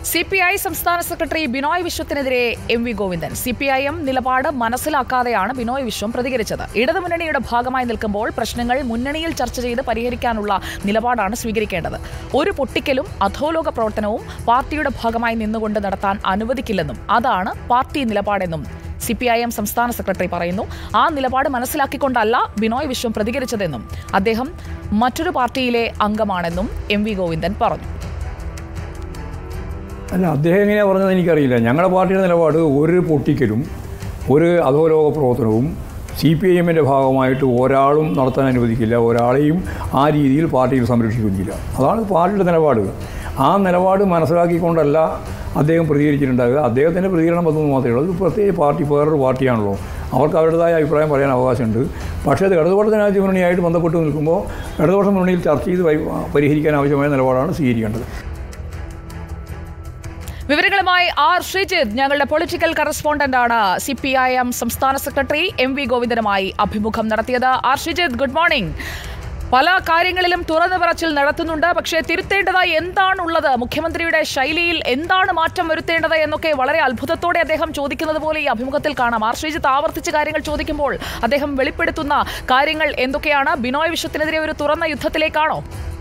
C P I സംസ്ഥാന secretary Binoy വിശ്വത്തിനെതിരെ M V Govindan C P I M നിലപാട് മനസ്സിലാക്കാതെയാണ് ബിനോയ് വിശ്വം പ്രതികരിച്ചത് ഇടതുമുന്നണിയുടെ ഭാഗമായി നിൽക്കുമ്പോൾ പ്രശ്നങ്ങൾ മുന്നണിയിൽ ചർച്ച ചെയ്ത് പരിഹരിക്കാനുള്ള നിലപാടാണ് സ്വീകരിക്കേണ്ടത് ഒരു പൊട്ടിക്കലും അധോലോക പ്രവർത്തനവും പാർട്ടിയുടെ ഭാഗമായി നിന്നുകൊണ്ട് നടത്താൻ അനുവദിക്കില്ലെന്നും അതാണ് പാർട്ടി നിലപാടെന്നും സി പി ഐ എം സംസ്ഥാന സെക്രട്ടറി പറയുന്നു ആ നിലപാട് മനസ്സിലാക്കിക്കൊണ്ടല്ല ബിനോയ് വിശ്വം പ്രതികരിച്ചതെന്നും അദ്ദേഹം മറ്റൊരു പാർട്ടിയിലെ അംഗമാണെന്നും എം വി ഗോവിന്ദൻ പറഞ്ഞു അല്ല അദ്ദേഹം എങ്ങനെയാണ് പറഞ്ഞത് എനിക്കറിയില്ല ഞങ്ങളുടെ പാർട്ടിയുടെ നിലപാട് ഒരു പൊട്ടിക്കലും ഒരു അധോലോക പ്രവർത്തനവും സി പി ഐ എമ്മിൻ്റെ ഭാഗമായിട്ട് ഒരാളും നടത്താൻ അനുവദിക്കില്ല ഒരാളെയും ആ രീതിയിൽ പാർട്ടിയിൽ സംരക്ഷിക്കുന്നില്ല അതാണ് പാർട്ടിയുടെ നിലപാട് ആ നിലപാട് മനസ്സിലാക്കിക്കൊണ്ടല്ല അദ്ദേഹം പ്രതികരിച്ചിട്ടുണ്ടാകുക അദ്ദേഹത്തിൻ്റെ പ്രതികരണം വന്നത് മാത്രമേ ഉള്ളൂ ഇത് പ്രത്യേക പാർട്ടി വേറൊരു പാർട്ടിയാണല്ലോ അവർക്ക് അവരുടേതായ അഭിപ്രായം പറയാൻ അവകാശമുണ്ട് പക്ഷേ അത് ഇടതുപക്ഷ ജനാധിപത്യ മുന്നണിയായിട്ട് ബന്ധപ്പെട്ട് നിൽക്കുമ്പോൾ ഇടതുപക്ഷ മുന്നണിയിൽ ചർച്ച ചെയ്ത് പരി- പരിഹരിക്കാൻ ആവശ്യമായ നിലപാടാണ് സ്വീകരിക്കേണ്ടത് വിവരങ്ങളുമായി ആർ ശ്രീജിത്ത് ഞങ്ങളുടെ പൊളിറ്റിക്കൽ കറസ്പോണ്ടന്റ് ആണ് സി പി ഐ എം സംസ്ഥാന സെക്രട്ടറി എം വി ഗോവിന്ദനുമായി അഭിമുഖം നടത്തിയത് ആർ ശ്രീജിത്ത് ഗുഡ് മോർണിംഗ് പല കാര്യങ്ങളിലും തുറന്നു പറച്ചിൽ നടത്തുന്നുണ്ട് പക്ഷേ തിരുത്തേണ്ടതായി എന്താണുള്ളത് മുഖ്യമന്ത്രിയുടെ ശൈലിയിൽ എന്താണ് മാറ്റം വരുത്തേണ്ടത് എന്നൊക്കെ വളരെ അത്ഭുതത്തോടെ അദ്ദേഹം ചോദിക്കുന്നത് പോലെ ഈ അഭിമുഖത്തിൽ കാണാം ആർ ശ്രീജിത്ത് ആവർത്തിച്ച് കാര്യങ്ങൾ ചോദിക്കുമ്പോൾ അദ്ദേഹം വെളിപ്പെടുത്തുന്ന കാര്യങ്ങൾ എന്തൊക്കെയാണ് ബിനോയ് വിശ്വത്തിനെതിരെ ഒരു തുറന്ന യുദ്ധത്തിലേക്കാണോ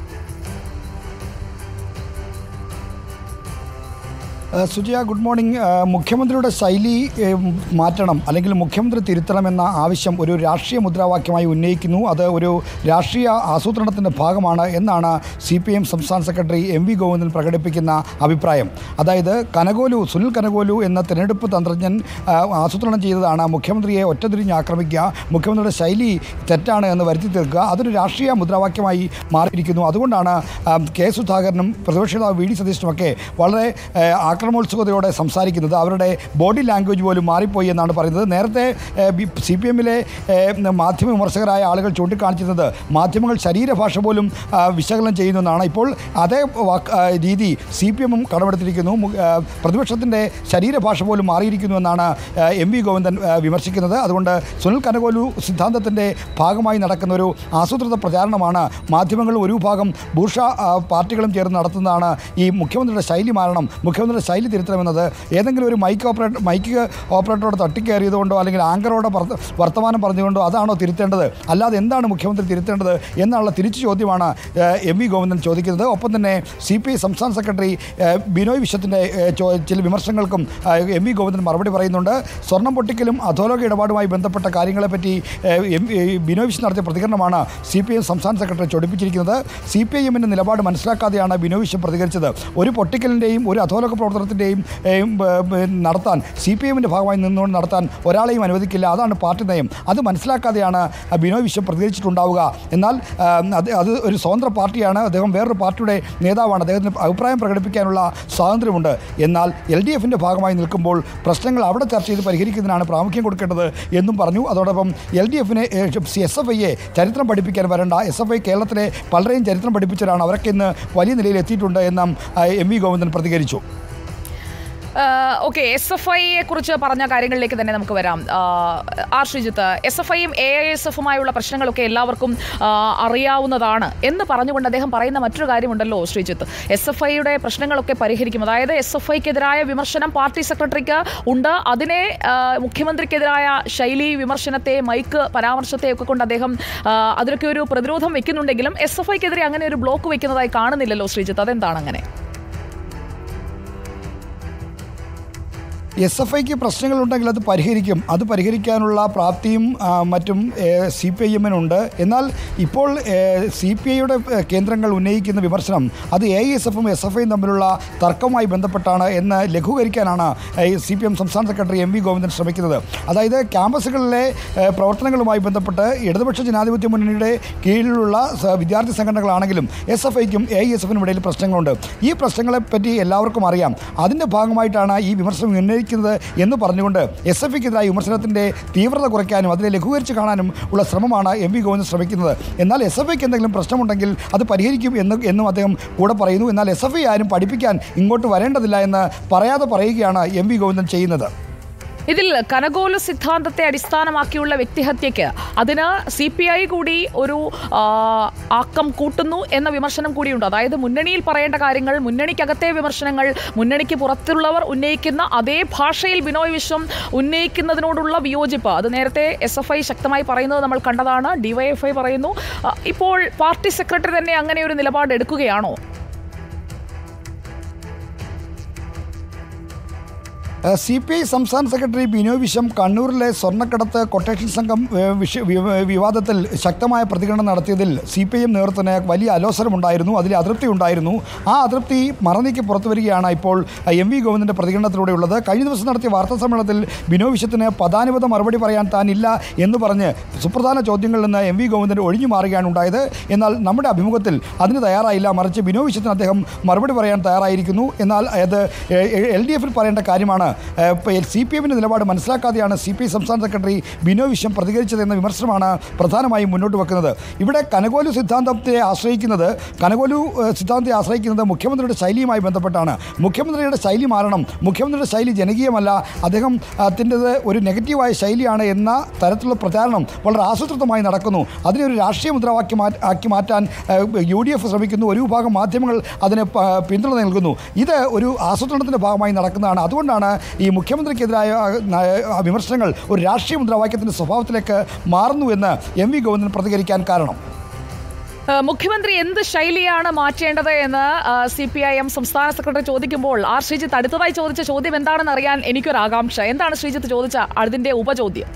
ഏഹ് സുജയ ഗുഡ് മോർണിംഗ് ഏഹ് മുഖ്യമന്ത്രിയുടെ ശൈലി ഏഹ് മാറ്റണം അല്ലെങ്കിൽ മുഖ്യമന്ത്രി തിരുത്തണമെന്ന ആവശ്യം ഒരു രാഷ്ട്രീയ മുദ്രാവാക്യമായി ഉന്നയിക്കുന്നു അത് ഒരു രാഷ്ട്രീയ ആസൂത്രണത്തിൻ്റെ ഭാഗമാണ് എന്നാണ് സി പി എം സംസ്ഥാന സെക്രട്ടറി എം വി ഗോവിന്ദൻ പ്രകടിപ്പിക്കുന്ന അഭിപ്രായം അതായത് കനകോലു സുനിൽ കനകോലു എന്ന തിരഞ്ഞെടുപ്പ് തന്ത്രജ്ഞൻ ഏഹ് ആസൂത്രണം ചെയ്തതാണ് മുഖ്യമന്ത്രിയെ ഒറ്റതിരിഞ്ഞ് ആക്രമിക്കുക മുഖ്യമന്ത്രിയുടെ ശൈലി തെറ്റാണ് എന്ന് വരുത്തി തീർക്കുക അതൊരു രാഷ്ട്രീയ മുദ്രാവാക്യമായി മാറിയിരിക്കുന്നു അതുകൊണ്ടാണ് ഏഹ് കെ സുധാകരനും പ്രതിപക്ഷ നേതാവ് വി ഡി സതീശനുമൊക്കെ വളരെ ഏഹ് ആക്രമോത്സുകതയോടെ സംസാരിക്കുന്നത് അവരുടെ ബോഡി ലാംഗ്വേജ് പോലും മാറിപ്പോയി എന്നാണ് പറയുന്നത് നേരത്തെ സി പി എമ്മിലെ മാധ്യമ വിമർശകരായ ആളുകൾ ചൂണ്ടിക്കാണിച്ചിരുന്നത് മാധ്യമങ്ങൾ ശരീരഭാഷ പോലും ആ, വിശകലനം ചെയ്യുന്നതാണ് ഇപ്പോൾ അതേ വാക്ക് ആ, രീതി സി പി എമ്മും കടമെടുത്തിരിക്കുന്നു മു- ആ, പ്രതിപക്ഷത്തിൻ്റെ ശരീരഭാഷ പോലും മാറിയിരിക്കുന്നു എന്നാണ് ആ, എം വി ഗോവിന്ദൻ ആ, വിമർശിക്കുന്നത് അതുകൊണ്ട് സുനിൽ കനകോലു സിദ്ധാന്തത്തിൻ്റെ ഭാഗമായി നടക്കുന്ന ഒരു ആസൂത്രിത പ്രചാരണമാണ് മാധ്യമങ്ങൾ ഒരു വിഭാഗം ബൂർഷ ആ, പാർട്ടികളും ചേർന്ന് നടത്തുന്നതാണ് ഈ മുഖ്യമന്ത്രിയുടെ ശൈലി മാറണം മുഖ്യമന്ത്രിയുടെ ശൈലി തിരുത്തണമെന്നത് ഏതെങ്കിലും ഒരു മൈക്ക് ഓപ്പറേറ്റർ മൈക്ക് ഓപ്പറേറ്ററോട് തട്ടിക്കയറിയതുകൊണ്ടോ അല്ലെങ്കിൽ ആങ്കറോട് പറ- വർത്തമാനം പറഞ്ഞുകൊണ്ടോ അതാണോ തിരുത്തേണ്ടത് അല്ലാതെ എന്താണ് മുഖ്യമന്ത്രി തിരുത്തേണ്ടത് എന്നുള്ള തിരിച്ചു ചോദ്യമാണ് ഏഹ്, എം വി ഗോവിന്ദൻ ചോദിക്കുന്നത് ഒപ്പം തന്നെ സി പി ഐ സംസ്ഥാന സെക്രട്ടറി ഏഹ്, ബിനോയ് വിശ്വത്തിൻ്റെ ഏഹ്, ചോ- ചില വിമർശനങ്ങൾക്കും ഏഹ്, എം വി ഗോവിന്ദൻ മറുപടി പറയുന്നുണ്ട് സ്വർണം പൊട്ടിക്കലും അധോലോക ഇടപാടുമായി ബന്ധപ്പെട്ട കാര്യങ്ങളെപ്പറ്റി ഏഹ്, എം ഏഹ്, ബിനോയ് വിശ്വൻ നടത്തിയ പ്രതികരണമാണ് സി പി എം സംസ്ഥാന സെക്രട്ടറി ചൊടിപ്പിച്ചിരിക്കുന്നത് സി പി ഐ എമ്മിൻ്റെ നിലപാട് മനസ്സിലാക്കാതെയാണ് ബിനോയ് വിശ്വൻ പ്രതികരിച്ചത് ഒരു പൊട്ടിക്കലിൻ്റെയും ഒരു അധോലോക പ്രവർത്തനത്തിൻ്റെയും ഏം, ബ- ബ- നടത്താൻ സി പി എമ്മിൻ്റെ ഭാഗമായി നിന്നുകൊണ്ട് നടത്താൻ ഒരാളെയും അനുവദിക്കില്ല അതാണ് പാർട്ടി നയം അത് മനസ്സിലാക്കാതെയാണ് ആ, ബിനോയ് വിശ്വം പ്രതികരിച്ചിട്ടുണ്ടാവുക എന്നാൽ ആ, അത് അത് ഒരു സ്വതന്ത്ര പാർട്ടിയാണ് അദ്ദേഹം വേറൊരു പാർട്ടിയുടെ നേതാവാണ് അദ്ദേഹത്തിന് അഭിപ്രായം പ്രകടിപ്പിക്കാനുള്ള സ്വാതന്ത്ര്യമുണ്ട് എന്നാൽ എൽ ഡി എഫിൻ്റെ ഭാഗമായി നിൽക്കുമ്പോൾ പ്രശ്നങ്ങൾ അവിടെ ചർച്ച ചെയ്ത് പരിഹരിക്കുന്നതിനാണ് പ്രാമുഖ്യം കൊടുക്കേണ്ടത് എന്നും പറഞ്ഞു അതോടൊപ്പം എൽ ഡി എഫിനെ എസ് എഫ് ഐയെ ചരിത്രം പഠിപ്പിക്കാൻ വരേണ്ട എസ് എഫ് ഐ കേരളത്തിലെ പലരെയും ചരിത്രം പഠിപ്പിച്ചവരാണ് അവരൊക്കെ ഇന്ന് വലിയ നിലയിൽ എത്തിയിട്ടുണ്ട് എന്നും ആ, എം വി ഗോവിന്ദൻ പ്രതികരിച്ചു ഓക്കെ എസ് എഫ് ഐയെ കുറിച്ച് പറഞ്ഞ കാര്യങ്ങളിലേക്ക് തന്നെ നമുക്ക് വരാം ആ, ആർ ശ്രീജിത്ത് എസ് എഫ് ഐയും എ ഐ എസ് എഫുമായുള്ള പ്രശ്നങ്ങളൊക്കെ എല്ലാവർക്കും ആ, അറിയാവുന്നതാണ് എന്ന് പറഞ്ഞുകൊണ്ട് അദ്ദേഹം പറയുന്ന മറ്റൊരു കാര്യമുണ്ടല്ലോ ശ്രീജിത്ത് എസ് എഫ് ഐയുടെ പ്രശ്നങ്ങളൊക്കെ പരിഹരിക്കും അതായത് എസ് എഫ് ഐക്കെതിരായ വിമർശനം പാർട്ടി സെക്രട്ടറിക്ക് ഉണ്ട് അതിനെ ആ, മുഖ്യമന്ത്രിക്കെതിരായ ശൈലി വിമർശനത്തെ മൈക്ക് പരാമർശത്തെ ഒക്കെ കൊണ്ട് അദ്ദേഹം ആ, അതിലൊക്കെ ഒരു പ്രതിരോധം വെക്കുന്നുണ്ടെങ്കിലും എസ് എഫ് ഐക്കെതിരെ അങ്ങനെ ഒരു ബ്ലോക്ക് വെക്കുന്നതായി കാണുന്നില്ലല്ലോ ശ്രീജിത്ത് അതെന്താണ് അങ്ങനെ എസ് എഫ് ഐക്ക് പ്രശ്നങ്ങളുണ്ടെങ്കിൽ അത് പരിഹരിക്കും അത് പരിഹരിക്കാനുള്ള പ്രാപ്തിയും ആ, മറ്റും സി പി ഐ എമ്മിനുണ്ട് എന്നാൽ ഇപ്പോൾ സി പി ഐയുടെ കേന്ദ്രങ്ങൾ ഉന്നയിക്കുന്ന വിമർശനം അത് എ എസ് എഫും എസ് എഫ് ഐയും തമ്മിലുള്ള തർക്കവുമായി ബന്ധപ്പെട്ടാണ് എന്ന് ലഘൂകരിക്കാനാണ് സി പി എം സംസ്ഥാന സെക്രട്ടറി എം വി ഗോവിന്ദൻ ശ്രമിക്കുന്നത് അതായത് ക്യാമ്പസുകളിലെ ഏ, പ്രവർത്തനങ്ങളുമായി ബന്ധപ്പെട്ട് ഇടതുപക്ഷ ജനാധിപത്യ മുന്നണിയുടെ കീഴിലുള്ള സ- വിദ്യാർത്ഥി സംഘടനകളാണെങ്കിലും എസ് എഫ് ഐക്കും എ എസ് എഫിനും ഇടയിൽ പ്രശ്നങ്ങളുണ്ട് ഈ പ്രശ്നങ്ങളെ പറ്റി എല്ലാവർക്കും അറിയാം അതിൻ്റെ ഭാഗമായിട്ടാണ് ഈ വിമർശനം ഉന്നയിക്കുന്നത് എന്ന് പറഞ്ഞുകൊണ്ട് എസ് എഫ് ഐക്കെതിരായ വിമർശനത്തിൻ്റെ തീവ്രത കുറയ്ക്കാനും അതിനെ ലഘൂകരിച്ച് കാണാനും ഉള്ള ശ്രമമാണ് എം വി ഗോവിന്ദൻ ശ്രമിക്കുന്നത് എന്നാൽ എസ് എഫ് ഐക്ക് എന്തെങ്കിലും പ്രശ്നമുണ്ടെങ്കിൽ അത് പരിഹരിക്കും എന്ന് എന്നും അദ്ദേഹം കൂടെ പറയുന്നു എന്നാൽ എസ് എഫ് ഐ ആരും പഠിപ്പിക്കാൻ ഇങ്ങോട്ട് വരേണ്ടതില്ല എന്ന് പറയാതെ പറയുകയാണ് എം വി ഗോവിന്ദൻ ചെയ്യുന്നത് ഇതിൽ കനകോലു സിദ്ധാന്തത്തെ അടിസ്ഥാനമാക്കിയുള്ള വ്യക്തിഹത്യയ്ക്ക് അതിന് സി പി ഐ കൂടി ഒരു ആ, ആക്കം കൂട്ടുന്നു എന്ന വിമർശനം കൂടിയുണ്ട് അതായത് മുന്നണിയിൽ പറയേണ്ട കാര്യങ്ങൾ മുന്നണിക്കകത്തെ വിമർശനങ്ങൾ മുന്നണിക്ക് പുറത്തുള്ളവർ ഉന്നയിക്കുന്ന അതേ ഭാഷയിൽ ബിനോയ് വിശ്വം ഉന്നയിക്കുന്നതിനോടുള്ള വിയോജിപ്പ് അത് നേരത്തെ എസ് എഫ് ഐ ശക്തമായി പറയുന്നത് നമ്മൾ കണ്ടതാണ് ഡിവൈഎഫ്ഐ പറയുന്നു ആ, ഇപ്പോൾ പാർട്ടി സെക്രട്ടറി തന്നെ അങ്ങനെ ഒരു നിലപാട് എടുക്കുകയാണോ സി പി ഐ സംസ്ഥാന സെക്രട്ടറി ബിനോയ് വിശ്വം കണ്ണൂരിലെ സ്വർണ്ണക്കടത്ത് കൊട്ടേഷൻ സംഘം ഏഹ്, വിഷ- വി- വിവാദത്തിൽ ശക്തമായ പ്രതികരണം നടത്തിയതിൽ സി പി ഐ എം നേതൃത്വത്തിന് വലിയ അലോസരമുണ്ടായിരുന്നു അതിൽ അതൃപ്തി ഉണ്ടായിരുന്നു ആ അതൃപ്തി മറനീക്കി പുറത്തു വരികയാണ് ഇപ്പോൾ എം വി ഗോവിന്ദൻ്റെ പ്രതികരണത്തിലൂടെയുള്ളത് കഴിഞ്ഞ ദിവസം നടത്തിയ വാർത്താ സമ്മേളനത്തിൽ ബിനോയ് വിശ്വത്തിന് പദാനുപത മറുപടി പറയാൻ താനില്ല എന്ന് പറഞ്ഞ് സുപ്രധാന ചോദ്യങ്ങളിൽ നിന്ന് എം വി ഗോവിന്ദൻ ഒഴിഞ്ഞു മാറുകയാണ് ഉണ്ടായത് എന്നാൽ നമ്മുടെ അഭിമുഖത്തിൽ അതിന് തയ്യാറായില്ല മറിച്ച് ബിനോയ് വിശ്വത്തിന് അദ്ദേഹം മറുപടി പറയാൻ തയ്യാറായിരിക്കുന്നു എന്നാൽ അത് എൽ ഡി എഫിൽ പറയേണ്ട കാര്യമാണ് സി പി എമ്മിൻ്റെ നിലപാട് മനസ്സിലാക്കാതെയാണ് സി പി ഐ സംസ്ഥാന സെക്രട്ടറി ബിനോയ് വിശ്വം പ്രതികരിച്ചത് എന്ന വിമർശനമാണ് പ്രധാനമായും മുന്നോട്ട് വെക്കുന്നത് ഇവിടെ കനകോലു സിദ്ധാന്തത്തെ ആശ്രയിക്കുന്നത് കനകോലു ഏഹ്, സിദ്ധാന്തത്തെ ആശ്രയിക്കുന്നത് മുഖ്യമന്ത്രിയുടെ ശൈലിയുമായി ബന്ധപ്പെട്ടാണ് മുഖ്യമന്ത്രിയുടെ ശൈലി മാറണം മുഖ്യമന്ത്രിയുടെ ശൈലി ജനകീയമല്ല അദ്ദേഹം അതിൻ്റെത് ഒരു നെഗറ്റീവായ ശൈലിയാണ് എന്ന തരത്തിലുള്ള പ്രചാരണം വളരെ ആസൂത്രിതമായി നടക്കുന്നു അതിനെ ഒരു രാഷ്ട്രീയ മുദ്രാവാക്യം മാ- ആക്കി മാറ്റാൻ യു ഡി എഫ് ശ്രമിക്കുന്നു ഒരു വിഭാഗം മാധ്യമങ്ങൾ അതിന് പ- പിന്തുണ നൽകുന്നു ഇത് ഒരു ആസൂത്രണത്തിൻ്റെ ഭാഗമായി നടക്കുന്നതാണ് അതുകൊണ്ടാണ് ഈ മുഖ്യമന്ത്രിക്കെതിരായ ആ, ന- ആ വിമർശനങ്ങൾ ഒരു രാഷ്ട്രീയ മുദ്രാവാക്യത്തിൻ്റെ സ്വഭാവത്തിലേക്ക് മാറുന്നു എന്ന് എം വി ഗോവിന്ദൻ പ്രതികരിക്കാൻ കാരണം ഏഹ് മുഖ്യമന്ത്രി എന്ത് ശൈലിയാണ് മാറ്റേണ്ടത് എന്ന് സി പി ഐ എം സംസ്ഥാന സെക്രട്ടറി ചോദിക്കുമ്പോൾ ആർ ശ്രീജിത്ത് അടുത്തതായി ചോദിച്ച ചോദ്യം എന്താണെന്ന് അറിയാൻ എനിക്കൊരു ആകാംക്ഷ എന്താണ് ശ്രീജിത്ത് ചോദിച്ച അതിന്റെ ഉപചോദ്യം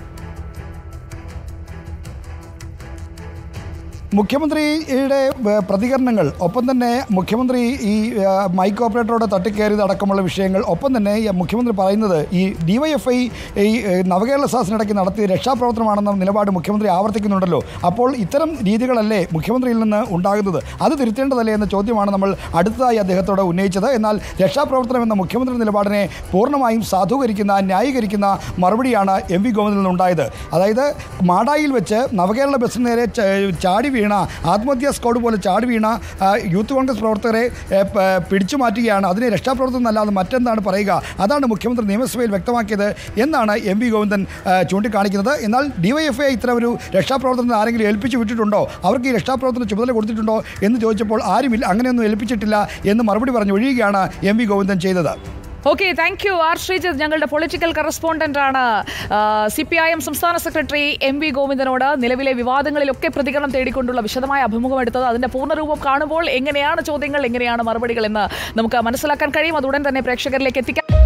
മുഖ്യമന്ത്രിയുടെ ഏ, പ്രതികരണങ്ങൾ ഒപ്പം തന്നെ മുഖ്യമന്ത്രി ഈ ഏ, മൈക്ക് ഓപ്പറേറ്ററോട് തട്ടിക്കയറിയത് അടക്കമുള്ള വിഷയങ്ങൾ ഒപ്പം തന്നെ ഈ മുഖ്യമന്ത്രി പറയുന്നത് ഈ ഡിവൈഎഫ്ഐ ഈ ഏ, നവകേരള സദസ്സിനിടയ്ക്ക് നടത്തിയ രക്ഷാപ്രവർത്തനമാണെന്ന നിലപാട് മുഖ്യമന്ത്രി ആവർത്തിക്കുന്നുണ്ടല്ലോ അപ്പോൾ ഇത്തരം രീതികളല്ലേ മുഖ്യമന്ത്രിയിൽ നിന്ന് ഉണ്ടാകുന്നത് അത് തിരുത്തേണ്ടതല്ലേ എന്ന ചോദ്യമാണ് നമ്മൾ അടുത്തതായി അദ്ദേഹത്തോട് ഉന്നയിച്ചത് എന്നാൽ രക്ഷാപ്രവർത്തനം എന്ന മുഖ്യമന്ത്രി നിലപാടിനെ പൂർണ്ണമായും സാധൂകരിക്കുന്ന ന്യായീകരിക്കുന്ന മറുപടിയാണ് എം വി ഗോവിന്ദനിൽ നിന്നുണ്ടായത് അതായത് മാടായിൽ വെച്ച് നവകേരള ബസ്സിന് നേരെ ച- ചാടി വീണ ആത്മഹത്യാ സ്ക്വാഡ് പോലെ ചാടി വീണ ആ, യൂത്ത് കോൺഗ്രസ് പ്രവർത്തകരെ ഏ, പ- പിടിച്ചു മാറ്റുകയാണ് അതിനെ രക്ഷാപ്രവർത്തനം എന്നല്ലാതെ മറ്റെന്താണ് പറയുക അതാണ് മുഖ്യമന്ത്രി നിയമസഭയിൽ വ്യക്തമാക്കിയത് എന്നാണ് എം വി ഗോവിന്ദൻ ആ, ചൂണ്ടിക്കാണിക്കുന്നത് എന്നാൽ ഡിവൈഎഫ്ഐ ഇത്തരം ഒരു രക്ഷാപ്രവർത്തനം ആരെങ്കിലും ഏൽപ്പിച്ചു വിട്ടിട്ടുണ്ടോ അവർക്ക് ഈ രക്ഷാപ്രവർത്തന ചുമതല കൊടുത്തിട്ടുണ്ടോ എന്ന് ചോദിച്ചപ്പോൾ ആരുമില്ല അങ്ങനെയൊന്നും ഏൽപ്പിച്ചിട്ടില്ല എന്ന് മറുപടി പറഞ്ഞ് ഒഴിയുകയാണ് എം വി ഗോവിന്ദൻ ചെയ്തത് okay thank you R Sreejith ഞങ്ങളുടെ പൊളിറ്റിക്കൽ കറസ്പോണ്ടന്റ് ആണ് സി പി ഐ എം സംസ്ഥാന സെക്രട്ടറി എം വി ഗോവിന്ദനോട് നിലവിലെ വിവാദങ്ങളിലൊക്കെ പ്രതികരണം തേടിക്കൊണ്ടുള്ള വിശദമായ അഭിമുഖം എടുത്തത് അതിന്റെ പൂർണ്ണരൂപം കാണുമ്പോൾ എങ്ങനെയാണ് ചോദ്യങ്ങൾ എങ്ങനെയാണ് മറുപടികൾ എന്ന് നമുക്ക് മനസ്സിലാക്കാൻ കഴിയും അതുടൻ തന്നെ പ്രേക്ഷകരിലേക്ക് എത്തിക്കാം